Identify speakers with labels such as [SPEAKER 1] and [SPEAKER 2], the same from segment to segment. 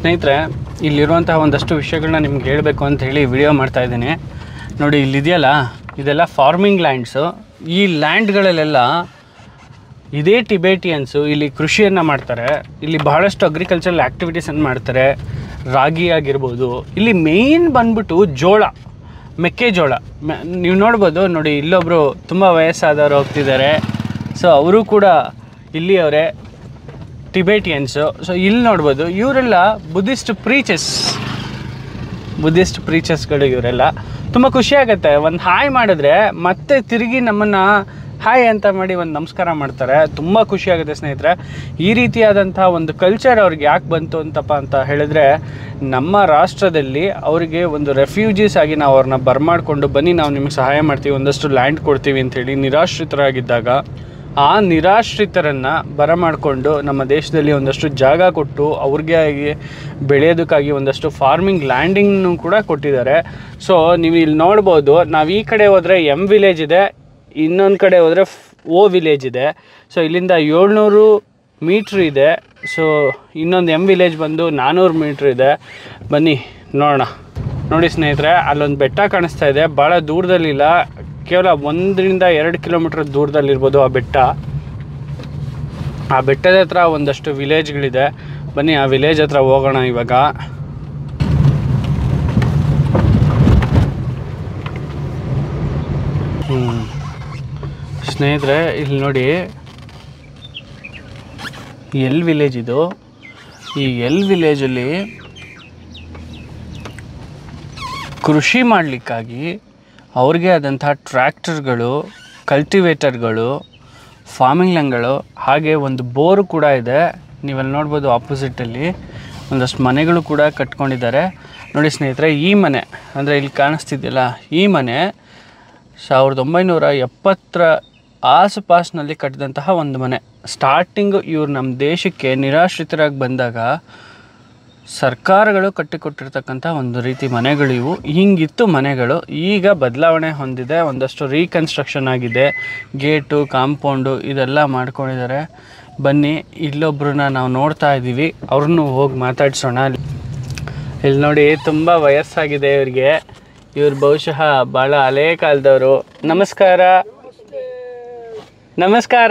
[SPEAKER 1] ಸ್ನೇಹಿತರೆ ಇಲ್ಲಿರುವಂತಹ ಒಂದಷ್ಟು ವಿಷಯಗಳನ್ನ ನಿಮ್ಗೆ ಹೇಳಬೇಕು ಅಂತ ಹೇಳಿ ವಿಡಿಯೋ ಮಾಡ್ತಾ ಇದ್ದೀನಿ ನೋಡಿ ಇಲ್ಲಿದೆಯಲ್ಲ ಇದೆಲ್ಲ ಫಾರ್ಮಿಂಗ್ ಲ್ಯಾಂಡ್ಸು ಈ ಲ್ಯಾಂಡ್ಗಳಲ್ಲೆಲ್ಲ ಇದೇ ಟಿಬೇಟಿಯನ್ಸು ಇಲ್ಲಿ ಕೃಷಿಯನ್ನು ಮಾಡ್ತಾರೆ ಇಲ್ಲಿ ಬಹಳಷ್ಟು ಅಗ್ರಿಕಲ್ಚರಲ್ ಆ್ಯಕ್ಟಿವಿಟೀಸನ್ನು ಮಾಡ್ತಾರೆ ರಾಗಿ ಆಗಿರ್ಬೋದು ಇಲ್ಲಿ ಮೇಯ್ನ್ ಬಂದ್ಬಿಟ್ಟು ಜೋಳ ಮೆಕ್ಕೆಜೋಳ ಮ- ನೀವು ನೋಡ್ಬೋದು ನೋಡಿ ಇಲ್ಲೊಬ್ಬರು ತುಂಬ ವಯಸ್ಸಾದವರು ಹೋಗ್ತಿದ್ದಾರೆ ಸೊ ಅವರು ಕೂಡ ಇಲ್ಲಿಯವರೇ ಟಿಬೇಟಿಯನ್ಸು ಸೊ ಇಲ್ಲಿ ನೋಡ್ಬೋದು ಇವರೆಲ್ಲ ಬುದ್ಧಿಸ್ಟ್ ಪ್ರೀಚಸ್ ಬುದ್ಧಿಸ್ಟ್ ಪ್ರೀಚರ್ಸ್ಗಳು ಇವರೆಲ್ಲ ತುಂಬ ಖುಷಿ ಆಗುತ್ತೆ ಒಂದು ಹಾಯ್ ಮಾಡಿದ್ರೆ ಮತ್ತೆ ತಿರುಗಿ ನಮ್ಮನ್ನು ಹಾಯ್ ಅಂತ ಮಾಡಿ ಒಂದು ನಮಸ್ಕಾರ ಮಾಡ್ತಾರೆ ತುಂಬ ಖುಷಿ ಆಗುತ್ತೆ ಸ್ನೇಹಿತರೆ ಈ ರೀತಿಯಾದಂಥ ಒಂದು ಕಲ್ಚರ್ ಅವ್ರಿಗೆ ಯಾಕೆ ಬಂತು ಅಂತಪ್ಪ ಅಂತ ಹೇಳಿದ್ರೆ ನಮ್ಮ ರಾಷ್ಟ್ರದಲ್ಲಿ ಅವರಿಗೆ ಒಂದು ರೆಫ್ಯೂಜೀಸ್ ಆಗಿ ನಾವು ಅವ್ರನ್ನ ಬರ್ಮಾಡ್ಕೊಂಡು ಬನ್ನಿ ನಾವು ನಿಮಗೆ ಸಹಾಯ ಮಾಡ್ತೀವಿ ಒಂದಷ್ಟು ಲ್ಯಾಂಡ್ ಕೊಡ್ತೀವಿ ಅಂತೇಳಿ ನಿರಾಶ್ರಿತರಾಗಿದ್ದಾಗ ಆ ನಿರಾಶ್ರಿತರನ್ನು ಬರಮಾಡಿಕೊಂಡು ನಮ್ಮ ದೇಶದಲ್ಲಿ ಒಂದಷ್ಟು ಜಾಗ ಕೊಟ್ಟು ಅವ್ರಿಗೆ ಆಗಿ ಬೆಳೆಯೋದಕ್ಕಾಗಿ ಒಂದಷ್ಟು ಫಾರ್ಮಿಂಗ್ ಲ್ಯಾಂಡಿಂಗ್ನು ಕೂಡ ಕೊಟ್ಟಿದ್ದಾರೆ ಸೊ ನೀವು ಇಲ್ಲಿ ನೋಡ್ಬೋದು ನಾವು ಈ ಕಡೆ ಹೋದರೆ ಎಮ್ ವಿಲೇಜ್ ಇದೆ ಇನ್ನೊಂದು ಕಡೆ ಹೋದರೆ ಓ ವಿಲೇಜ್ ಇದೆ ಸೊ ಇಲ್ಲಿಂದ ಏಳ್ನೂರು ಮೀಟ್ರ್ ಇದೆ ಸೊ ಇನ್ನೊಂದು ಎಮ್ ವಿಲೇಜ್ ಬಂದು ನಾನ್ನೂರು ಮೀಟ್ರ್ ಇದೆ ಬನ್ನಿ ನೋಡೋಣ ನೋಡಿ ಸ್ನೇಹಿತರೆ ಅಲ್ಲೊಂದು ಬೆಟ್ಟ ಕಾಣಿಸ್ತಾ ಇದೆ ಭಾಳ ದೂರದಲ್ಲಿಲ್ಲ ಕೇವಲ ಒಂದರಿಂದ ಎರಡು ಕಿಲೋಮೀಟ್ರ್ ದೂರದಲ್ಲಿರ್ಬೋದು ಆ ಬೆಟ್ಟ ಆ ಬೆಟ್ಟದ ಹತ್ರ ಒಂದಷ್ಟು ವಿಲೇಜ್ಗಳಿದೆ ಬನ್ನಿ ಆ ವಿಲೇಜ್ ಹತ್ರ ಹೋಗೋಣ ಇವಾಗ ಹ್ಮ್. ಸ್ನೇಹಿತರೆ ಇಲ್ಲಿ ನೋಡಿ ಎಲ್ ವಿಲೇಜ್ ಇದು ಈ ಎಲ್ ವಿಲೇಜಲ್ಲಿ ಕೃಷಿ ಮಾಡಲಿಕ್ಕಾಗಿ ಅವ್ರಿಗೆ ಆದಂಥ ಟ್ರ್ಯಾಕ್ಟರ್ಗಳು ಕಲ್ಟಿವೇಟರ್ಗಳು ಫಾರ್ಮಿಂಗ್ ಲ್ಯಾಂಡ್ಗಳು ಹಾಗೆ ಒಂದು ಬೋರು ಕೂಡ ಇದೆ ನೀವಲ್ಲಿ ನೋಡ್ಬೋದು ಆಪೋಸಿಟಲ್ಲಿ ಒಂದಷ್ಟು ಮನೆಗಳು ಕೂಡ ಕಟ್ಕೊಂಡಿದ್ದಾರೆ ನೋಡಿ ಸ್ನೇಹಿತರೆ ಈ ಮನೆ ಅಂದರೆ ಇಲ್ಲಿ ಕಾಣಿಸ್ತಿದೆಯಲ್ಲ ಈ ಮನೆ ಸಾವಿರದ ಒಂಬೈನೂರ ಎಪ್ಪತ್ತರ ಆಸುಪಾಸಿನಲ್ಲಿ ಕಟ್ಟಿದಂತಹ ಒಂದು ಮನೆ ಸ್ಟಾರ್ಟಿಂಗು ಇವ್ರು ನಮ್ಮ ದೇಶಕ್ಕೆ ನಿರಾಶ್ರಿತರಾಗಿ ಬಂದಾಗ ಸರ್ಕಾರಗಳು ಕಟ್ಟಿಕೊಟ್ಟಿರ್ತಕ್ಕಂಥ ಒಂದು ರೀತಿ ಮನೆಗಳು ಇವು ಹಿಂಗಿತ್ತು ಮನೆಗಳು ಈಗ ಬದಲಾವಣೆ ಹೊಂದಿದೆ ಒಂದಷ್ಟು ರೀಕನ್ಸ್ಟ್ರಕ್ಷನ್ ಆಗಿದೆ ಗೇಟು ಕಾಂಪೌಂಡು ಇದೆಲ್ಲ ಮಾಡ್ಕೊಂಡಿದ್ದಾರೆ ಬನ್ನಿ ಇಲ್ಲೊಬ್ರನ್ನ ನಾವು ನೋಡ್ತಾ ಇದ್ದೀವಿ ಅವ್ರನ್ನೂ ಹೋಗಿ ಮಾತಾಡ್ಸೋಣ ಇಲ್ಲಿ ನೋಡಿ ತುಂಬ ವಯಸ್ಸಾಗಿದೆ ಇವ್ರಿಗೆ ಇವ್ರು ಬಹುಶಃ ಭಾಳ ಹಳೇ ಕಾಲದವರು ನಮಸ್ಕಾರ ನಮಸ್ಕಾರ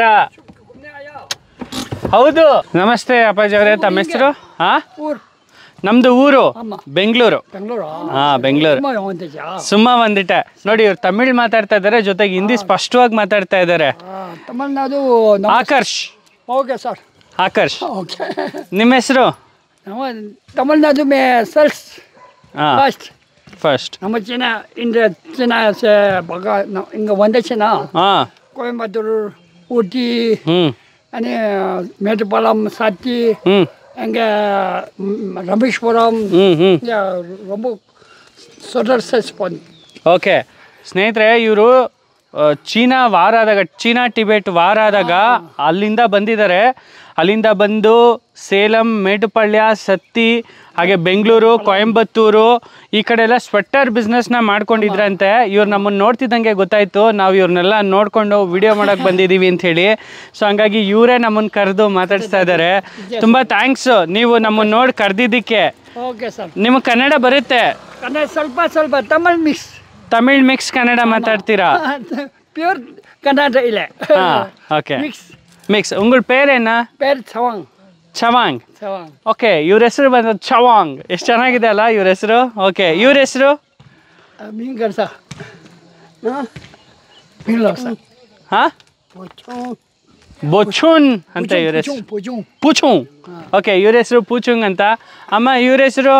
[SPEAKER 1] ಹೌದು ನಮಸ್ತೆ ಅಪ್ಪಾಜಿ ಅವರೇ ತಮ್ಮ ಹೆಸರು ಹಾಂ
[SPEAKER 2] ஊர்
[SPEAKER 1] ನಮ್ದು ಊರು
[SPEAKER 2] ஆமா
[SPEAKER 1] ಬೆಂಗಳೂರು
[SPEAKER 2] பெங்களூரா
[SPEAKER 1] ಹಾ ಬೆಂಗಳೂರು
[SPEAKER 2] சும்மா வந்துச்சா
[SPEAKER 1] ಸುಮ್ಮ ಬಂದಿಟ್ಟೆ ನೋಡಿ ಇವ್ರು ತಮಿಳ್ ಮಾತಾಡ್ತಾ ಇದ್ದಾರೆ ಜೊತೆಗೆ ಹಿಂದಿ ಸ್ಪಷ್ಟವಾಗಿ ಮಾತಾಡ್ತಾ ಇದ್ದಾರೆ
[SPEAKER 2] Tamil Nadu
[SPEAKER 1] Akarsh
[SPEAKER 2] okay sir
[SPEAKER 1] Akarsh
[SPEAKER 2] okay
[SPEAKER 1] ನಿಮ್ಮ ಹೆಸರು
[SPEAKER 2] நம்ம தமிழ்நாடு மே செல்ஸ்
[SPEAKER 1] ಹಾಂ
[SPEAKER 2] ஃபர்ஸ்ட்
[SPEAKER 1] ಫಸ್ಟ್
[SPEAKER 2] நம்ம சின்ன இந்த சின்ன பக இங்கே வந்துச்சுன்னா
[SPEAKER 1] ಹಾಂ
[SPEAKER 2] கோயம்புத்தூர் ஊட்டி
[SPEAKER 1] ಹ್ಞೂ
[SPEAKER 2] அனி மேட்டுப்பாளையம் சத்தி
[SPEAKER 1] ಹ್ಞೂ
[SPEAKER 2] எங்கே ரமேஸ்வரம்
[SPEAKER 1] ಹ್ಞೂ ಹ್ಞೂ
[SPEAKER 2] இங்கே ரொம்ப சொடர் சைஸ் பண்ணி
[SPEAKER 1] ಓಕೆ ಸ್ನೇಹಿತರೆ ಇವರು ಚೀನಾ ವಾರ ಆದಾಗ ಚೀನಾ ಟಿಬೇಟ್ ವಾರ ಆದಾಗ ಅಲ್ಲಿಂದ ಬಂದಿದ್ದಾರೆ ಅಲ್ಲಿಂದ ಬಂದು ಸೇಲಂ ಮೇಟುಪಳ್ಯ ಸತ್ತಿ ಹಾಗೆ ಬೆಂಗಳೂರು ಕೊಯಂಬತ್ತೂರು ಈ ಕಡೆ ಎಲ್ಲ ಸ್ವೆಟರ್ ಬಿಸ್ನೆಸ್ನ ಮಾಡ್ಕೊಂಡಿದ್ರಂತೆ ಇವ್ರು ನಮ್ಮನ್ನು ನೋಡ್ತಿದ್ದಂಗೆ ಗೊತ್ತಾಯಿತು ನಾವು ಇವ್ರನ್ನೆಲ್ಲ ನೋಡಿಕೊಂಡು ವಿಡಿಯೋ ಮಾಡೋಕ್ಕೆ ಬಂದಿದ್ದೀವಿ ಅಂತ ಹೇಳಿ ಸೊ ಹಂಗಾಗಿ ಇವರೇ ನಮ್ಮನ್ನು ಕರೆದು ಮಾತಾಡಿಸ್ತಾ ಇದ್ದಾರೆ ತುಂಬ ಥ್ಯಾಂಕ್ಸು ನೀವು ನಮ್ಮನ್ನು ನೋಡಿ ಕರೆದಿದ್ದಕ್ಕೆ
[SPEAKER 2] ಓಕೆ ಸರ್
[SPEAKER 1] ನಿಮಗೆ ಕನ್ನಡ ಬರುತ್ತೆ
[SPEAKER 2] ಕನ್ನಡ ಸ್ವಲ್ಪ ಸ್ವಲ್ಪ ತಮಿಳ್ ಮಿಕ್ಸ್
[SPEAKER 1] ತಮಿಳ್ ಮಿಕ್ಸ್ ಕನ್ನಡ ಮಾತಾಡ್ತೀರಾ
[SPEAKER 2] ಪ್ಯೂರ್ ಕನ್ನಡ ಇಲ್ಲ
[SPEAKER 1] ಹಾ ಓಕೆ
[SPEAKER 2] ಮಿಕ್ಸ್
[SPEAKER 1] ಮಿಕ್ಸ್ ಉಂಗಳ ಪೇರೇನ
[SPEAKER 2] பேர் சவாங்
[SPEAKER 1] ಚವಾಂಗ್
[SPEAKER 2] சவாங்
[SPEAKER 1] ಓಕೆ ಇವ್ರ ಹೆಸರು ಬಂದ ಚವಾಂಗ್ ಎಷ್ಟು ಚೆನ್ನಾಗಿದೆ ಅಲ್ಲ ಇವ್ರ ಹೆಸರು ಓಕೆ ಇವ್ರ ಹೆಸರು
[SPEAKER 2] மீன் கருசா மீன் லோசா
[SPEAKER 1] ಹಾ
[SPEAKER 2] போச்சோம்
[SPEAKER 1] ಬೊಚುನ್ ಅಂತ ಇವ್ರ ಹೆಸರು
[SPEAKER 2] போச்சோம் போச்சோம்
[SPEAKER 1] ಪೂಚುಂಗ್ ಓಕೆ ಇವ್ರ ಹೆಸರು ಪೂಚುಂಗ್ ಅಂತ ಅಮ್ಮ ಇವ್ರ ಹೆಸರು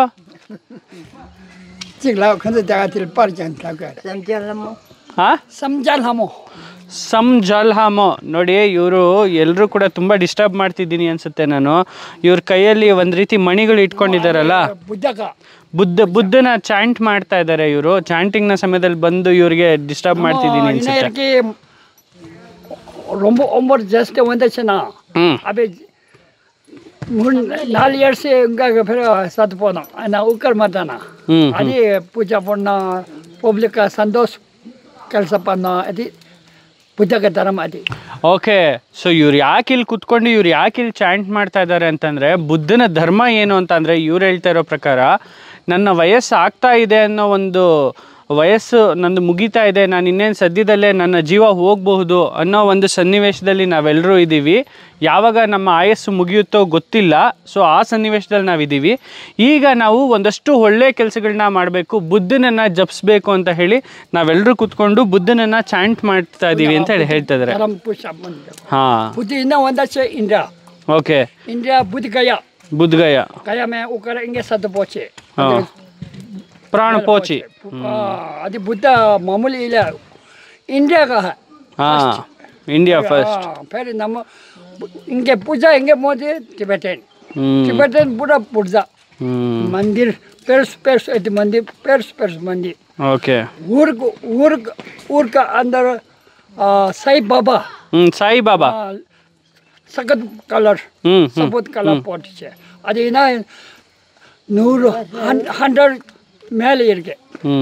[SPEAKER 2] 这个老可能大家听巴讲那个
[SPEAKER 1] ಹಾ
[SPEAKER 2] 什么叫他们？
[SPEAKER 1] ಸಮ್ ಜಲ್ಹಾಮೋ ನೋಡಿ ಇವರು ಎಲ್ಲರೂ ಕೂಡ ತುಂಬ ಡಿಸ್ಟರ್ಬ್ ಮಾಡ್ತಿದ್ದೀನಿ ಅನ್ಸುತ್ತೆ ನಾನು ಇವ್ರ ಕೈಯಲ್ಲಿ ಒಂದು ರೀತಿ ಮಣಿಗಳು ಇಟ್ಕೊಂಡಿದ್ದಾರಲ್ಲ
[SPEAKER 2] 不这个，
[SPEAKER 1] ಬುದ್ಧ ಬುದ್ಧನ ಚಾಂಟ್ ಮಾಡ್ತಾ ಇದ್ದಾರೆ ಇವರು ಚಾಂಟಿಂಗ್ನ ಸಮಯದಲ್ಲಿ ಬಂದು ಇವ್ರಿಗೆ ಡಿಸ್ಟರ್ಬ್ ಮಾಡ್ತಿದ್ದೀನಿ ಅನ್ಸುತ್ತೆ
[SPEAKER 2] இன்னைக்கு ரொம்ப ரொம்ப ஜஸ்ட் வந்துச்சுன்னா
[SPEAKER 1] ಹ್ಮ್
[SPEAKER 2] அப்படி மூணு நாலு இயர்ஸ் இங்கே பிறகு சத்து போனோம் நான் உட்கார மாட்டானா
[SPEAKER 1] ಹ್ಮ್
[SPEAKER 2] அது பூஜை பண்ணோம் பப்ளிக்காக சந்தோஷ் ಕೆಲಸ பண்ணோம் அது புத்தக தரம் அது
[SPEAKER 1] ಓಕೆ ಸೊ ಇವ್ರು ಯಾಕೆ ಇಲ್ಲಿ ಕುತ್ಕೊಂಡು ಇವ್ರು ಯಾಕೆ ಇಲ್ಲಿ ಚಾಂಟ್ ಮಾಡ್ತಾ ಇದ್ದಾರೆ ಅಂತಂದರೆ ಬುದ್ಧನ ಧರ್ಮ ಏನು ಅಂತಂದರೆ ಇವ್ರು ಹೇಳ್ತಾ ಇರೋ ಪ್ರಕಾರ ನನ್ನ ವಯಸ್ಸು ಆಗ್ತಾ ಇದೆ ಅನ್ನೋ ಒಂದು ವಯಸ್ಸು ನಂದು ಮುಗೀತಾ ಇದೆ ನಾನು ಇನ್ನೇನು ಸದ್ಯದಲ್ಲೇ ನನ್ನ ಜೀವ ಹೋಗಬಹುದು ಅನ್ನೋ ಒಂದು ಸನ್ನಿವೇಶದಲ್ಲಿ ನಾವೆಲ್ಲರೂ ಇದ್ದೀವಿ ಯಾವಾಗ ನಮ್ಮ ಆಯಸ್ಸು ಮುಗಿಯುತ್ತೋ ಗೊತ್ತಿಲ್ಲ ಸೊ ಆ ಸನ್ನಿವೇಶದಲ್ಲಿ ನಾವಿದ್ದೀವಿ ಈಗ ನಾವು ಒಂದಷ್ಟು ಒಳ್ಳೆಯ ಕೆಲಸಗಳನ್ನ ಮಾಡಬೇಕು ಬುದ್ಧನನ್ನು ಜಪಿಸ್ಬೇಕು ಅಂತ ಹೇಳಿ ನಾವೆಲ್ಲರೂ ಕೂತ್ಕೊಂಡು ಬುದ್ಧನನ್ನು ಚಾಂಟ್ ಮಾಡ್ತಾ ಇದ್ದೀವಿ ಅಂತ ಹೇಳಿ ಹೇಳ್ತಾ ಇದ್ದಾರೆ
[SPEAKER 2] Dalam pusat mendia.
[SPEAKER 1] ಹಾಂ
[SPEAKER 2] Putih ini wanda se India.
[SPEAKER 1] Okay
[SPEAKER 2] India budi gaya.
[SPEAKER 1] Buddhagaya
[SPEAKER 2] Gaya me ukara inge satu poche.
[SPEAKER 1] ಹಾಂ ಪ್ರಾಣ ಪೋಚಿ
[SPEAKER 2] Ah, adi Buddha mamuli ila. India ka hai.
[SPEAKER 1] ಹಾಂ India first
[SPEAKER 2] Ah, Peri nama inge puja inge modi Tibetan.
[SPEAKER 1] ಹ್ಞೂ
[SPEAKER 2] Tibetan Buddha puja.
[SPEAKER 1] ಹ್ಞೂ
[SPEAKER 2] Mandir pers pers itu mandir pers pers mandir.
[SPEAKER 1] Okay
[SPEAKER 2] ऊर को ऊर ऊर का अंदर आ, साई बाबा
[SPEAKER 1] ಹ್ಞೂ ಸಾಯಿ ಬಾಬಾ
[SPEAKER 2] आ, सगत कलर
[SPEAKER 1] ಹ್ಞೂ ಹ್ಞೂ
[SPEAKER 2] सफेद कलर पोट छे अरे ना नूर हंड्रेड मेल इरके
[SPEAKER 1] ಹ್ಞೂ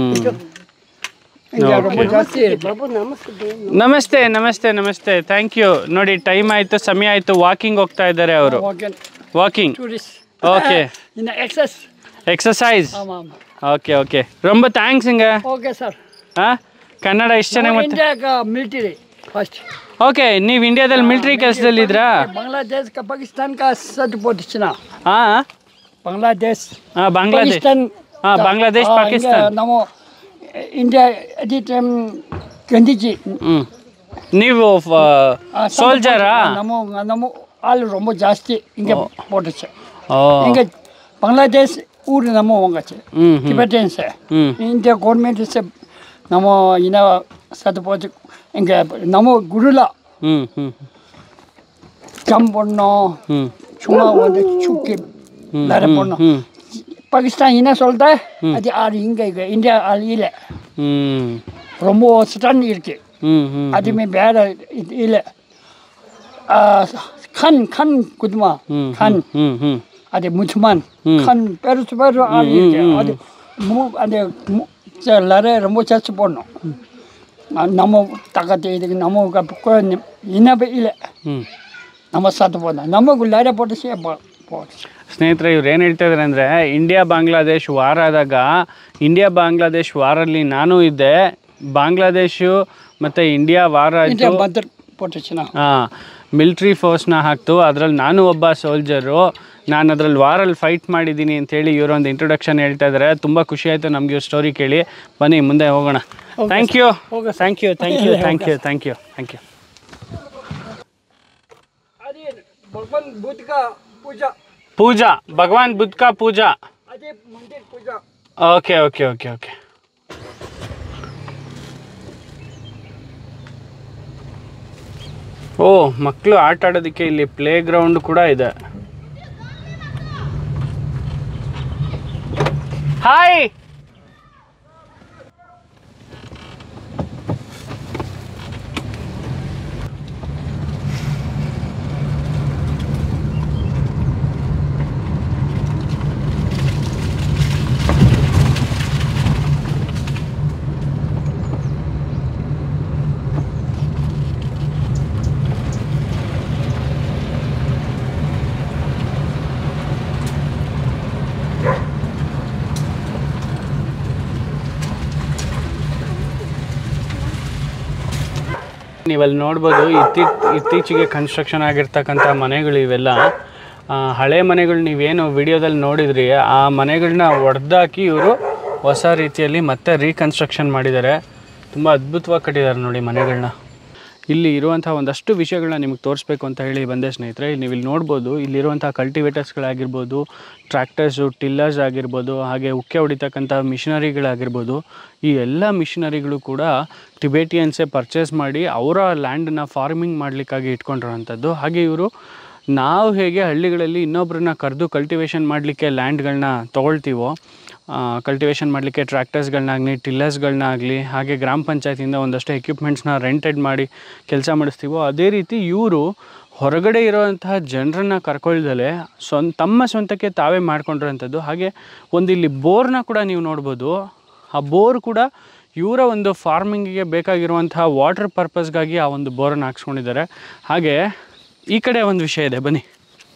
[SPEAKER 2] इंगे ரொம்ப ಜಾಸ್ತಿ ಇರುತ್ತೆ
[SPEAKER 1] ನಮಸ್ತೆ ನಮಸ್ತೆ ನಮಸ್ತೆ ಥ್ಯಾಂಕ್ ಯು ನೋಡಿ ಟೈಮ್ ಆಯಿತು ಸಮಯ ಆಯಿತು ವಾಕಿಂಗ್ ಹೋಗ್ತಾ ಇದ್ದಾರೆ ಅವರು
[SPEAKER 2] ಓಕೆ
[SPEAKER 1] ವಾಕಿಂಗ್
[SPEAKER 2] ಟೂರಿಸ್ಟ್
[SPEAKER 1] ಓಕೆ
[SPEAKER 2] ಇನ್ನ ಎಕ್ಸಸ್
[SPEAKER 1] ಎಕ್ಸಸೈಸ್
[SPEAKER 2] ಆமா ಆமா
[SPEAKER 1] ಓಕೆ ಓಕೆ ரொம்ப ಥ್ಯಾಂಕ್ಸ್ங்க
[SPEAKER 2] ಓಕೆ ಸರ್
[SPEAKER 1] ಹಾಂ ಕನ್ನಡ ಇಷ್ಟು ಚೆನ್ನಾಗಿ ಮತ್ತೆ
[SPEAKER 2] ಇಂಡಿಯಾಗ ಮಿಲಿಟರಿ ಫಸ್ಟ್
[SPEAKER 1] ಓಕೆ ನೀವು ಇಂಡಿಯಾದಲ್ಲಿ ಮಿಲಿಟ್ರಿ ಕೆಲಸದಲ್ಲಿದ್ರಾ
[SPEAKER 2] ಬಾಂಗ್ಲಾದೇಶ್ का पाकिस्तान का सद पोटिचना
[SPEAKER 1] ಹಾಂ
[SPEAKER 2] ಬಾಂಗ್ಲಾದೇಶ್
[SPEAKER 1] ಹಾಂ ಬಾಂಗ್ಲಾದೇಶ್
[SPEAKER 2] ಪಾಕಿಸ್ತಾನ್
[SPEAKER 1] ಹಾಂ ಬಾಂಗ್ಲಾದೇಶ್
[SPEAKER 2] ಆ,
[SPEAKER 1] ಪಾಕಿಸ್ತಾನ್
[SPEAKER 2] ಹಿಂಗೆ ನಾವು ಇಂಡಿಯಾ ಅಟ್ ಟೈಮ್ ಗಾಂಧೀಜಿ
[SPEAKER 1] ಹ್ಞೂ ನೀವು ಸೋಲ್ಜರಾ
[SPEAKER 2] ನಮ್ಮ ನಮ್ಮ ಆಳು ரொம்ப ಜಾಸ್ತಿ ಹಿಂಗೆ போட்டுச்சு
[SPEAKER 1] ಓ
[SPEAKER 2] ಹಿಂಗೆ ಬಾಂಗ್ಲಾದೇಶ್ ಊರು ನಮ್ಮ ಹೋಗಚ್ಚೆ
[SPEAKER 1] ಹ್ಞೂ ಹ್ಞೂ
[SPEAKER 2] ಟಿಬೆಟನ್ಸ್
[SPEAKER 1] ಹ್ಞೂ
[SPEAKER 2] ಇಂಡಿಯಾ ಗೌರ್ಮೆಂಟ್ ನಮ್ಮ ಇನ್ನ ಸತ್ಪೋಚ್ ಹಿಂಗೆ ನಮ್ಮ ಗುರುಲ
[SPEAKER 1] ಹ್ಞೂ ಹ್ಞೂ
[SPEAKER 2] ಚಂಪಣ್ಣು
[SPEAKER 1] ಹ್ಞೂ
[SPEAKER 2] சும்மா வந்து சுக்கி வேற பொண்ணும்
[SPEAKER 1] ಹ್ಞೂ
[SPEAKER 2] பாகிஸ்தான் என்ன சொல்லிட்ட அது ஆள் இங்கே இங்கே இந்தியா ஆள் இல்லை
[SPEAKER 1] ಹ್ಞೂ
[SPEAKER 2] ரொம்ப ஸ்டன் இருக்கு
[SPEAKER 1] ಹ್ಞೂ ಹ್ಞೂ
[SPEAKER 2] அதுமே வேற இது இல்லை கண் கண் குதுமா
[SPEAKER 1] ಹ್ಞೂ
[SPEAKER 2] கண்
[SPEAKER 1] ಹ್ಞೂ ಹ್ಞೂ
[SPEAKER 2] அது முஸ்மான்
[SPEAKER 1] ம்.
[SPEAKER 2] கண் பெருசு பெருசு ஆள் இருக்கு
[SPEAKER 1] ம், ம்.
[SPEAKER 2] அது மூ அந்த மூ- ச- நிறைய ரொம்ப சர்ச் போடணும் அஹ் நம்ம தக்கத்து இதுக்கு நம்ம இன்னவே இல்லை
[SPEAKER 1] ಹ್ಞೂ
[SPEAKER 2] நம்ம சத்து போடணும் நமக்கு நிறைய போட்டுச்சு போட்டுச்சு
[SPEAKER 1] ಸ್ನೇಹಿತರೆ ಇವ್ರು ಏನು ಹೇಳ್ತಾ ಇದ್ದಾರೆ ಅಂದರೆ ಇಂಡಿಯಾ ಬಾಂಗ್ಲಾದೇಶ್ ವಾರ ಆದಾಗ ಇಂಡಿಯಾ ಬಾಂಗ್ಲಾದೇಶ್ ವಾರಲ್ಲಿ ನಾನು ಇದ್ದೆ ಬಾಂಗ್ಲಾದೇಶು ಮತ್ತು ಇಂಡಿಯಾ ವಾರ
[SPEAKER 2] இந்தியா
[SPEAKER 1] ಆಯಿತು
[SPEAKER 2] பந்தர் போட்டுச்சுன்னா
[SPEAKER 1] ಹಾಂ ಮಿಲ್ಟ್ರಿ ಫೋರ್ಸ್ನ ಹಾಕ್ತು ಅದರಲ್ಲಿ ನಾನು ಒಬ್ಬ ಸೋಲ್ಜರು ನಾನು ಅದರಲ್ಲಿ ವಾರಲ್ಲಿ ಫೈಟ್ ಮಾಡಿದ್ದೀನಿ ಅಂತೇಳಿ ಇವರೊಂದು ಇಂಟ್ರೊಡಕ್ಷನ್ ಹೇಳ್ತಾ ಇದ್ದಾರೆ ತುಂಬ ಖುಷಿ ಆಯಿತು ನಮಗೆ ಇವ್ರ ಸ್ಟೋರಿ ಕೇಳಿ ಬನ್ನಿ ಮುಂದೆ ಹೋಗೋಣ ಥ್ಯಾಂಕ್ ಯು
[SPEAKER 2] ಹೋಗಿ
[SPEAKER 1] thank you thank you thank you thank you thank you
[SPEAKER 2] ಅದೇ ಭಗವಾನ್ ಬುದ್ಧ का पूजा
[SPEAKER 1] ಪೂಜಾ ಭಗವಾನ್ ಬುದ್ಧ ಕಾ ಪೂಜಾ
[SPEAKER 2] ಅದೇ ಮಂದಿರ पूजा
[SPEAKER 1] ಓಕೆ ಓಕೆ ಓಕೆ ಓಕೆ ಓ ಮಕ್ಕಳು ಆಟ ಆಡೋದಕ್ಕೆ ಇಲ್ಲಿ ಪ್ಲೇ ಗ್ರೌಂಡ್ ಕೂಡ ಇದೆ ಹಾಯ್ ನೀವಲ್ಲಿ ನೋಡ್ಬೋದು ಇತ್ತೀ ಇತ್ತೀಚೆಗೆ ಕನ್ಸ್ಟ್ರಕ್ಷನ್ ಆಗಿರ್ತಕ್ಕಂಥ ಮನೆಗಳು ಇವೆಲ್ಲ ಆ, ಹಳೆ ಮನೆಗಳು ನೀವೇನು ವಿಡಿಯೋದಲ್ಲಿ ನೋಡಿದ್ರಿ ಆ ಮನೆಗಳನ್ನ ಒಡೆದಾಕಿ ಇವರು ಹೊಸ ರೀತಿಯಲ್ಲಿ ಮತ್ತೆ ರೀಕನ್ಸ್ಟ್ರಕ್ಷನ್ ಮಾಡಿದ್ದಾರೆ ತುಂಬ ಅದ್ಭುತವಾಗಿ ಕಟ್ಟಿದ್ದಾರೆ ನೋಡಿ ಮನೆಗಳನ್ನ ಇಲ್ಲಿ ಇರುವಂಥ ಒಂದಷ್ಟು ವಿಷಯಗಳನ್ನ ನಿಮಗೆ ತೋರಿಸ್ಬೇಕು ಅಂತ ಹೇಳಿ ಬಂದೆ ಸ್ನೇಹಿತರೆ ಇಲ್ಲಿ ನೀವು ಇಲ್ಲಿ ನೋಡ್ಬೋದು ಇಲ್ಲಿರುವಂಥ ಕಲ್ಟಿವೇಟರ್ಸ್ಗಳಾಗಿರ್ಬೋದು ಟ್ರ್ಯಾಕ್ಟರ್ಸು ಟಿಲ್ಲರ್ಸ್ ಆಗಿರ್ಬೋದು ಹಾಗೆ ಉಕ್ಕೆ ಹೊಡಿತಕ್ಕಂಥ ಮಿಷನರಿಗಳಾಗಿರ್ಬೋದು ಈ ಎಲ್ಲ ಮಿಷನರಿಗಳು ಕೂಡ ಟಿಬೇಟಿಯನ್ಸೇ ಪರ್ಚೇಸ್ ಮಾಡಿ ಅವರ ಲ್ಯಾಂಡನ್ನ ಫಾರ್ಮಿಂಗ್ ಮಾಡಲಿಕ್ಕಾಗಿ ಇಟ್ಕೊಂಡಿರೋವಂಥದ್ದು ಹಾಗೆ ಇವರು ನಾವು ಹೇಗೆ ಹಳ್ಳಿಗಳಲ್ಲಿ ಇನ್ನೊಬ್ಬರನ್ನ ಕರೆದು ಕಲ್ಟಿವೇಷನ್ ಮಾಡಲಿಕ್ಕೆ ಲ್ಯಾಂಡ್ಗಳನ್ನ ತೊಗೊಳ್ತೀವೋ ಕಲ್ಟಿವೇಷನ್ ಮಾಡಲಿಕ್ಕೆ ಟ್ರ್ಯಾಕ್ಟರ್ಸ್ಗಳನ್ನಾಗಲಿ ಟಿಲ್ಲರ್ಸ್ಗಳನ್ನಾಗಲಿ ಹಾಗೆ ಗ್ರಾಮ ಪಂಚಾಯತಿಯಿಂದ ಒಂದಷ್ಟು ಎಕ್ವಿಪ್ಮೆಂಟ್ಸ್ನ ರೆಂಟೆಡ್ ಮಾಡಿ ಕೆಲಸ ಮಾಡಿಸ್ತೀವೋ ಅದೇ ರೀತಿ ಇವರು ಹೊರಗಡೆ ಇರೋವಂತಹ ಜನರನ್ನು ಕರ್ಕೊಳ್ದಲೆ ಸ್ವಂತ ತಮ್ಮ ಸ್ವಂತಕ್ಕೆ ತಾವೇ ಮಾಡ್ಕೊಂಡಿರೋಂಥದ್ದು ಹಾಗೆ ಒಂದು ಇಲ್ಲಿ ಬೋರ್ನ ಕೂಡ ನೀವು ನೋಡ್ಬೋದು ಆ ಬೋರ್ ಕೂಡ ಇವರ ಒಂದು ಫಾರ್ಮಿಂಗಿಗೆ ಬೇಕಾಗಿರುವಂತಹ ವಾಟರ್ ಪರ್ಪಸ್ಗಾಗಿ ಆ ಒಂದು ಬೋರನ್ನು ಹಾಕ್ಸ್ಕೊಂಡಿದ್ದಾರೆ ಹಾಗೆ ಈ ಕಡೆ ಒಂದು ವಿಷಯ ಇದೆ ಬನ್ನಿ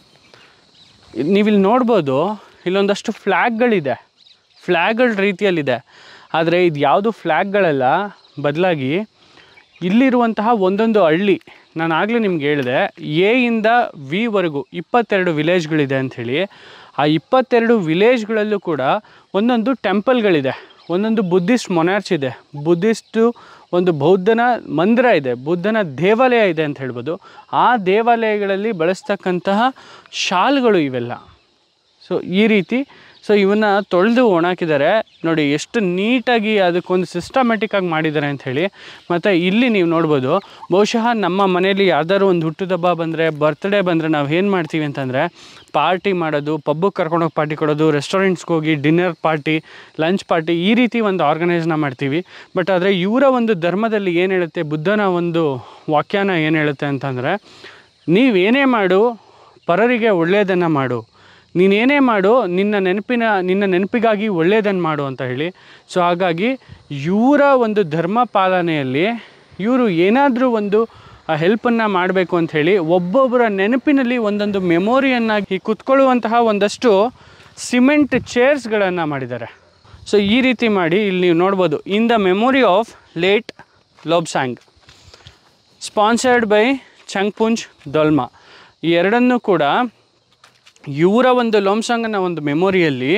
[SPEAKER 1] ನೀವಿಲ್ಲಿ ನೋಡ್ಬೋದು ಇಲ್ಲೊಂದಷ್ಟು ಫ್ಲ್ಯಾಗ್ಗಳಿದೆ ಫ್ಲ್ಯಾಗ್ಗಳ ರೀತಿಯಲ್ಲಿದೆ ಆದರೆ ಇದು ಯಾವುದು ಫ್ಲ್ಯಾಗ್ಗಳೆಲ್ಲ ಬದಲಾಗಿ ಇಲ್ಲಿರುವಂತಹ ಒಂದೊಂದು ಹಳ್ಳಿ ನಾನು ಆಗಲೇ ನಿಮ್ಗೆ ಹೇಳಿದೆ ಎ ಇಂದ ವಿವರೆಗೂ ಇಪ್ಪತ್ತೆರಡು ವಿಲೇಜ್ಗಳಿದೆ ಅಂಥೇಳಿ ಆ ಇಪ್ಪತ್ತೆರಡು ವಿಲೇಜ್ಗಳಲ್ಲೂ ಕೂಡ ಒಂದೊಂದು ಟೆಂಪಲ್ಗಳಿದೆ ಒಂದೊಂದು ಬುದ್ಧಿಸ್ಟ್ ಮೊನಾರ್ಚ್ ಇದೆ ಬುದ್ಧಿಸ್ಟು ಒಂದು ಬೌದ್ಧನ ಮಂದಿರ ಇದೆ ಬುದ್ಧನ ದೇವಾಲಯ ಇದೆ ಅಂತ ಹೇಳ್ಬೋದು ಆ ದೇವಾಲಯಗಳಲ್ಲಿ ಬಳಸ್ತಕ್ಕಂತಹ ಶಾಲ್ಗಳು ಇವೆಲ್ಲ ಸೊ ಈ ರೀತಿ ಸೊ ಇವನ್ನ ತೊಳೆದು ಒಣಾಕಿದ್ದಾರೆ ನೋಡಿ ಎಷ್ಟು ನೀಟಾಗಿ ಅದಕ್ಕೊಂದು ಸಿಸ್ಟಮೆಟಿಕ್ ಆಗಿ ಮಾಡಿದ್ದಾರೆ ಅಂತ ಹೇಳಿ ಮತ್ತು ಇಲ್ಲಿ ನೀವು ನೋಡ್ಬೋದು ಬಹುಶಃ ನಮ್ಮ ಮನೆಯಲ್ಲಿ ಯಾವ್ದಾದ್ರು ಒಂದು ಹುಟ್ಟುದಬ್ಬ ಬಂದರೆ ಬರ್ತ್ಡೇ ಬಂದರೆ ನಾವು ಏನು ಮಾಡ್ತೀವಿ ಅಂತಂದರೆ ಪಾರ್ಟಿ ಮಾಡೋದು ಪಬ್ಬಿಗೆ ಕರ್ಕೊಂಡೋಗಿ ಪಾರ್ಟಿ ಕೊಡೋದು ರೆಸ್ಟೋರೆಂಟ್ಸ್ಗೆ ಹೋಗಿ ಡಿನ್ನರ್ ಪಾರ್ಟಿ ಲಂಚ್ ಪಾರ್ಟಿ ಈ ರೀತಿ ಒಂದು ಆರ್ಗನೈಸ್ನ ಮಾಡ್ತೀವಿ ಬಟ್ ಆದರೆ ಇವರ ಒಂದು ಧರ್ಮದಲ್ಲಿ ಏನು ಹೇಳುತ್ತೆ ಬುದ್ಧನ ಒಂದು ವಾಕ್ಯಾನ ಏನು ಹೇಳುತ್ತೆ ಅಂತಂದರೆ ನೀವೇನೇ ಮಾಡು ಪರರಿಗೆ ಒಳ್ಳೆಯದನ್ನು ಮಾಡು ನೀನೇನೇ ಮಾಡು ನಿನ್ನ ನೆನಪಿನ ನಿನ್ನ ನೆನಪಿಗಾಗಿ ಒಳ್ಳೆಯದನ್ನು ಮಾಡು ಅಂತ ಹೇಳಿ ಸೊ ಹಾಗಾಗಿ ಇವರ ಒಂದು ಧರ್ಮ ಪಾಲನೆಯಲ್ಲಿ ಇವರು ಏನಾದರೂ ಒಂದು ಹೆಲ್ಪನ್ನು ಮಾಡಬೇಕು ಅಂತ ಹೇಳಿ ಒಬ್ಬೊಬ್ಬರ ನೆನಪಿನಲ್ಲಿ ಒಂದೊಂದು ಮೆಮೊರಿಯನ್ನಾಗಿ ಕುತ್ಕೊಳ್ಳುವಂತಹ ಒಂದಷ್ಟು ಸಿಮೆಂಟ್ ಚೇರ್ಸ್ಗಳನ್ನು ಮಾಡಿದ್ದಾರೆ ಸೊ ಈ ರೀತಿ ಮಾಡಿ ಇಲ್ಲಿ ನೀವು ನೋಡ್ಬೋದು in the memory of late Lobsang sponsored by Changpunj Dolma ಈ ಎರಡನ್ನೂ ಕೂಡ ಇವರ ಒಂದು ಲೋಮ್ಸಾಂಗನ ಒಂದು ಮೆಮೊರಿಯಲ್ಲಿ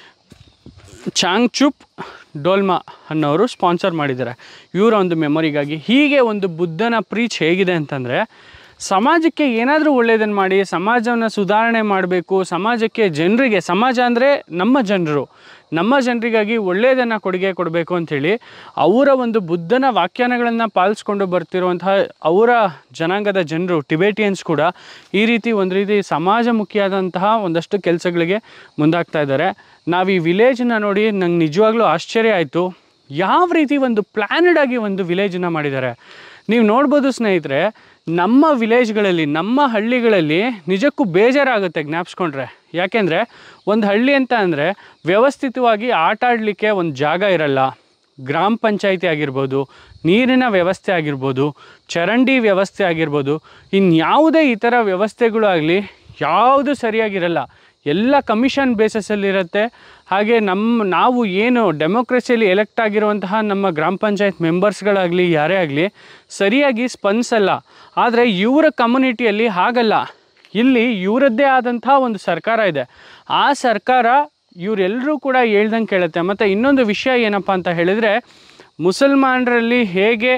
[SPEAKER 1] ಚಾಂಗ್ಚುಪ್ ಡೋಲ್ಮಾ ಅನ್ನೋರು ಸ್ಪಾನ್ಸರ್ ಮಾಡಿದ್ದಾರೆ ಇವರ ಒಂದು ಮೆಮೊರಿಗಾಗಿ ಹೀಗೆ ಒಂದು ಬುದ್ಧನ ಪ್ರೀಚ್ ಹೇಗಿದೆ ಅಂತಂದರೆ ಸಮಾಜಕ್ಕೆ ಏನಾದರೂ ಒಳ್ಳೆಯದನ್ನು ಮಾಡಿ ಸಮಾಜವನ್ನು ಸುಧಾರಣೆ ಮಾಡಬೇಕು ಸಮಾಜಕ್ಕೆ ಜನರಿಗೆ ಸಮಾಜ ಅಂದರೆ ನಮ್ಮ ಜನರು ನಮ್ಮ ಜನರಿಗಾಗಿ ಒಳ್ಳೆಯದನ್ನು ಕೊಡುಗೆ ಕೊಡಬೇಕು ಅಂಥೇಳಿ ಅವರ ಒಂದು ಬುದ್ಧನ ವ್ಯಾಖ್ಯಾನಗಳನ್ನು ಪಾಲಿಸ್ಕೊಂಡು ಬರ್ತಿರುವಂತಹ ಅವರ ಜನಾಂಗದ ಜನರು ಟಿಬೇಟಿಯನ್ಸ್ ಕೂಡ ಈ ರೀತಿ ಒಂದು ರೀತಿ ಸಮಾಜಮುಖಿಯಾದಂತಹ ಒಂದಷ್ಟು ಕೆಲಸಗಳಿಗೆ ಮುಂದಾಗ್ತಾ ಇದ್ದಾರೆ ನಾವು ಈ ವಿಲೇಜನ್ನ ನೋಡಿ ನಂಗೆ ನಿಜವಾಗ್ಲೂ ಆಶ್ಚರ್ಯ ಆಯಿತು ಯಾವ ರೀತಿ ಒಂದು ಪ್ಲ್ಯಾನಡ್ ಆಗಿ ಒಂದು ವಿಲೇಜನ್ನ ಮಾಡಿದ್ದಾರೆ ನೀವು ನೋಡ್ಬೋದು ಸ್ನೇಹಿತರೆ ನಮ್ಮ ವಿಲೇಜ್ಗಳಲ್ಲಿ ನಮ್ಮ ಹಳ್ಳಿಗಳಲ್ಲಿ ನಿಜಕ್ಕೂ ಬೇಜಾರಾಗುತ್ತೆ ಜ್ಞಾಪಿಸ್ಕೊಂಡ್ರೆ ಯಾಕೆಂದರೆ ಒಂದು ಹಳ್ಳಿ ಅಂತ ಅಂದರೆ ವ್ಯವಸ್ಥಿತವಾಗಿ ಆಟ ಆಡಲಿಕ್ಕೆ ಒಂದು ಜಾಗ ಇರಲ್ಲ ಗ್ರಾಮ ಪಂಚಾಯಿತಿ ಆಗಿರ್ಬೋದು ನೀರಿನ ವ್ಯವಸ್ಥೆ ಆಗಿರ್ಬೋದು ಚರಂಡಿ ವ್ಯವಸ್ಥೆ ಆಗಿರ್ಬೋದು ಇನ್ಯಾವುದೇ ಈ ಥರ ವ್ಯವಸ್ಥೆಗಳು ಆಗಲಿ ಯಾವುದು ಸರಿಯಾಗಿರಲ್ಲ ಎಲ್ಲ ಕಮಿಷನ್ ಬೇಸಸಲ್ಲಿರುತ್ತೆ ಹಾಗೆ ನಮ್ಮ ನಾವು ಏನು ಡೆಮೋಕ್ರಸಿಯಲ್ಲಿ ಎಲೆಕ್ಟ್ ಆಗಿರುವಂತಹ ನಮ್ಮ ಗ್ರಾಮ ಪಂಚಾಯತ್ ಮೆಂಬರ್ಸ್ಗಳಾಗಲಿ ಯಾರೇ ಆಗಲಿ ಸರಿಯಾಗಿ ಸ್ಪಂದಿಸಲ್ಲ ಆದರೆ ಇವರ ಕಮ್ಯುನಿಟಿಯಲ್ಲಿ ಹಾಗಲ್ಲ ಇಲ್ಲಿ ಇವರದ್ದೇ ಆದಂಥ ಒಂದು ಸರ್ಕಾರ ಇದೆ ಆ ಸರ್ಕಾರ ಇವರೆಲ್ಲರೂ ಕೂಡ ಹೇಳ್ದಂಗೆ ಕೇಳುತ್ತೆ ಮತ್ತು ಇನ್ನೊಂದು ವಿಷಯ ಏನಪ್ಪ ಅಂತ ಹೇಳಿದರೆ ಮುಸಲ್ಮಾನರಲ್ಲಿ ಹೇಗೆ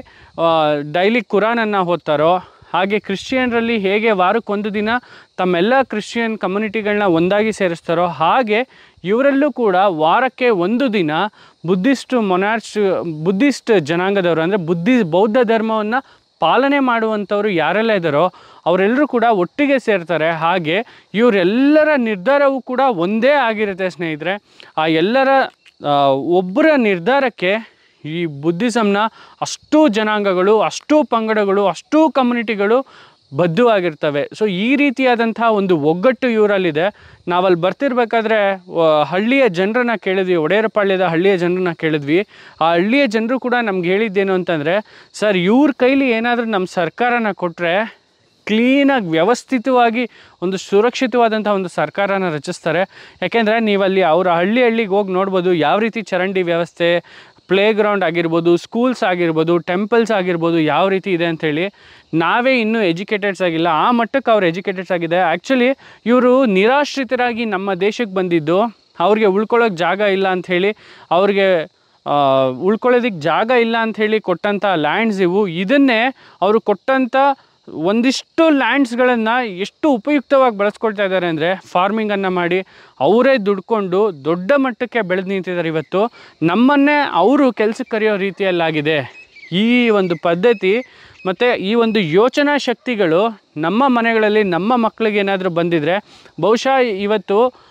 [SPEAKER 1] ಡೈಲಿ ಕುರಾನನ್ನು ಓದ್ತಾರೋ ಹಾಗೆ ಕ್ರಿಶ್ಚಿಯನ್ರಲ್ಲಿ ಹೇಗೆ ವಾರಕ್ಕೊಂದು ದಿನ ತಮ್ಮೆಲ್ಲ ಕ್ರಿಶ್ಚಿಯನ್ ಕಮ್ಯುನಿಟಿಗಳನ್ನ ಒಂದಾಗಿ ಸೇರಿಸ್ತಾರೋ ಹಾಗೆ ಇವರಲ್ಲೂ ಕೂಡ ವಾರಕ್ಕೆ ಒಂದು ದಿನ ಬುದ್ಧಿಸ್ಟ್ ಮೊನಾರ್ಚ್ ಬುದ್ಧಿಸ್ಟ್ ಜನಾಂಗದವರು ಅಂದರೆ ಬುದ್ಧಿ ಬೌದ್ಧ ಧರ್ಮವನ್ನು ಪಾಲನೆ ಮಾಡುವಂಥವ್ರು ಯಾರೆಲ್ಲ ಇದ್ದಾರೋ ಅವರೆಲ್ಲರೂ ಕೂಡ ಒಟ್ಟಿಗೆ ಸೇರ್ತಾರೆ ಹಾಗೆ ಇವರೆಲ್ಲರ ನಿರ್ಧಾರವೂ ಕೂಡ ಒಂದೇ ಆಗಿರುತ್ತೆ ಸ್ನೇಹಿತರೆ ಆ ಎಲ್ಲರ ಆ, ಒಬ್ಬರ ನಿರ್ಧಾರಕ್ಕೆ ಈ ಬುದ್ಧಿಸಮ್ನ ಅಷ್ಟೂ ಜನಾಂಗಗಳು ಅಷ್ಟೂ ಪಂಗಡಗಳು ಅಷ್ಟೂ ಕಮ್ಯುನಿಟಿಗಳು ಬದ್ಧವಾಗಿರ್ತವೆ ಸೊ ಈ ರೀತಿಯಾದಂಥ ಒಂದು ಒಗ್ಗಟ್ಟು ಇವರಲ್ಲಿದೆ ನಾವಲ್ಲಿ ಬರ್ತಿರ್ಬೇಕಾದ್ರೆ ವ- ಹಳ್ಳಿಯ ಜನರನ್ನ ಕೇಳಿದ್ವಿ ಒಡೆಯರಪಾಳ್ಯದ ಹಳ್ಳಿಯ ಜನರನ್ನ ಕೇಳಿದ್ವಿ ಆ ಹಳ್ಳಿಯ ಜನರು ಕೂಡ ನಮ್ಗೆ ಹೇಳಿದ್ದೇನು ಅಂತಂದರೆ ಸರ್ ಇವ್ರ ಕೈಲಿ ಏನಾದರೂ ನಮ್ಮ ಸರ್ಕಾರನ ಕೊಟ್ಟರೆ ಕ್ಲೀನಾಗಿ ವ್ಯವಸ್ಥಿತವಾಗಿ ಒಂದು ಸುರಕ್ಷಿತವಾದಂಥ ಒಂದು ಸರ್ಕಾರನ ರಚಿಸ್ತಾರೆ ಯಾಕೆಂದರೆ ನೀವಲ್ಲಿ ಅವರ ಹಳ್ಳಿ ಹಳ್ಳಿಗೆ ಹೋಗಿ ನೋಡ್ಬೋದು ಯಾವ ರೀತಿ ಚರಂಡಿ ವ್ಯವಸ್ಥೆ ಪ್ಲೇ ಗ್ರೌಂಡ್ ಆಗಿರ್ಬೋದು ಸ್ಕೂಲ್ಸ್ ಆಗಿರ್ಬೋದು ಟೆಂಪಲ್ಸ್ ಆಗಿರ್ಬೋದು ಯಾವ ರೀತಿ ಇದೆ ಅಂಥೇಳಿ ನಾವೇ ಇನ್ನೂ ಎಜುಕೇಟೆಡ್ಸ್ ಆಗಿಲ್ಲ ಆ ಮಟ್ಟಕ್ಕೆ ಅವ್ರು ಎಜುಕೇಟೆಡ್ಸ್ ಆಗಿದೆ ಆ್ಯಕ್ಚುಲಿ ಇವರು ನಿರಾಶ್ರಿತರಾಗಿ ನಮ್ಮ ದೇಶಕ್ಕೆ ಬಂದಿದ್ದು ಅವ್ರಿಗೆ ಉಳ್ಕೊಳ್ಳೋಕೆ ಜಾಗ ಇಲ್ಲ ಅಂಥೇಳಿ ಅವ್ರಿಗೆ ಆ, ಉಳ್ಕೊಳ್ಳೋದಕ್ಕೆ ಜಾಗ ಇಲ್ಲ ಅಂಥೇಳಿ ಕೊಟ್ಟಂಥ ಲ್ಯಾಂಡ್ಸ್ ಇವು ಇದನ್ನೇ ಅವರು ಕೊಟ್ಟಂಥ ಒಂದಿಷ್ಟು ಲ್ಯಾಂಡ್ಸ್ಗಳನ್ನು ಎಷ್ಟು ಉಪಯುಕ್ತವಾಗಿ ಬಳಸ್ಕೊಳ್ತಾ ಇದ್ದಾರೆ ಅಂದರೆ ಫಾರ್ಮಿಂಗನ್ನು ಮಾಡಿ ಅವರೇ ದುಡ್ಕೊಂಡು ದೊಡ್ಡ ಮಟ್ಟಕ್ಕೆ ಬೆಳೆದು ನಿಂತಿದ್ದಾರೆ ಇವತ್ತು ನಮ್ಮನ್ನೇ ಅವರು ಕೆಲಸಕ್ಕೆ ಕರೆಯೋ ರೀತಿಯಲ್ಲಾಗಿದೆ ಈ ಒಂದು ಪದ್ಧತಿ ಮತ್ತು ಈ ಒಂದು ಯೋಚನಾ ಶಕ್ತಿಗಳು ನಮ್ಮ ಮನೆಗಳಲ್ಲಿ ನಮ್ಮ ಮಕ್ಕಳಿಗೆ ಏನಾದರೂ ಬಂದಿದ್ದರೆ ಬಹುಶಃ ಇವತ್ತು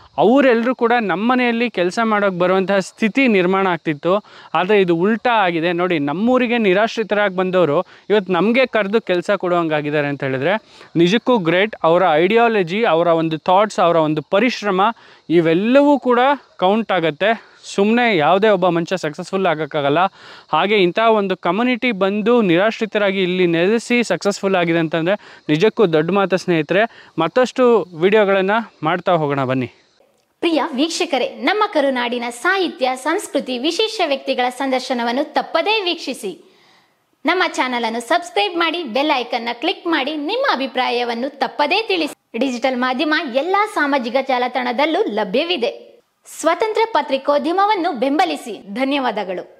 [SPEAKER 1] ಅವರೆಲ್ಲರೂ ಕೂಡ ನಮ್ಮ ಮನೆಯಲ್ಲಿ ಕೆಲಸ ಮಾಡೋಕ್ಕೆ ಬರುವಂತಹ ಸ್ಥಿತಿ ನಿರ್ಮಾಣ ಆಗ್ತಿತ್ತು ಆದರೆ ಇದು ಉಲ್ಟಾ ಆಗಿದೆ ನೋಡಿ ನಮ್ಮೂರಿಗೆ ನಿರಾಶ್ರಿತರಾಗಿ ಬಂದವರು ಇವತ್ತು ನಮಗೆ ಕರೆದು ಕೆಲಸ ಕೊಡುವಂಗಾಗಿದ್ದಾರೆ ಅಂತ ಹೇಳಿದ್ರೆ ನಿಜಕ್ಕೂ ಗ್ರೇಟ್ ಅವರ ಐಡಿಯಾಲಜಿ ಅವರ ಒಂದು ಥಾಟ್ಸ್ ಅವರ ಒಂದು ಪರಿಶ್ರಮ ಇವೆಲ್ಲವೂ ಕೂಡ ಕೌಂಟ್ ಆಗುತ್ತೆ ಸುಮ್ಮನೆ ಯಾವುದೇ ಒಬ್ಬ ಮನುಷ್ಯ ಸಕ್ಸಸ್ಫುಲ್ ಆಗೋಕ್ಕಾಗಲ್ಲ ಹಾಗೆ ಇಂಥ ಒಂದು ಕಮ್ಯುನಿಟಿ ಬಂದು ನಿರಾಶ್ರಿತರಾಗಿ ಇಲ್ಲಿ ನೆಲೆಸಿ ಸಕ್ಸಸ್ಫುಲ್ ಆಗಿದೆ ಅಂತಂದರೆ ನಿಜಕ್ಕೂ ದೊಡ್ಡ ಮಾತು ಸ್ನೇಹಿತರೆ ಮತ್ತಷ್ಟು ವಿಡಿಯೋಗಳನ್ನು ಮಾಡ್ತಾ ಹೋಗೋಣ ಬನ್ನಿ
[SPEAKER 3] ಪ್ರಿಯ ವೀಕ್ಷಕರೇ ನಮ್ಮ ಕರುನಾಡಿನ ಸಾಹಿತ್ಯ ಸಂಸ್ಕೃತಿ ವಿಶೇಷ ವ್ಯಕ್ತಿಗಳ ಸಂದರ್ಶನವನ್ನು ತಪ್ಪದೇ ವೀಕ್ಷಿಸಿ ನಮ್ಮ ಚಾನಲ್ ಅನ್ನು ಸಬ್ಸ್ಕ್ರೈಬ್ ಮಾಡಿ ಬೆಲ್ ಐಕನ್ನ ಕ್ಲಿಕ್ ಮಾಡಿ ನಿಮ್ಮ ಅಭಿಪ್ರಾಯವನ್ನು ತಪ್ಪದೇ ತಿಳಿಸಿ ಡಿಜಿಟಲ್ ಮಾಧ್ಯಮ ಎಲ್ಲಾ ಸಾಮಾಜಿಕ ಜಾಲತಾಣದಲ್ಲೂ ಲಭ್ಯವಿದೆ ಸ್ವತಂತ್ರ ಪತ್ರಿಕೋದ್ಯಮವನ್ನು ಬೆಂಬಲಿಸಿ ಧನ್ಯವಾದಗಳು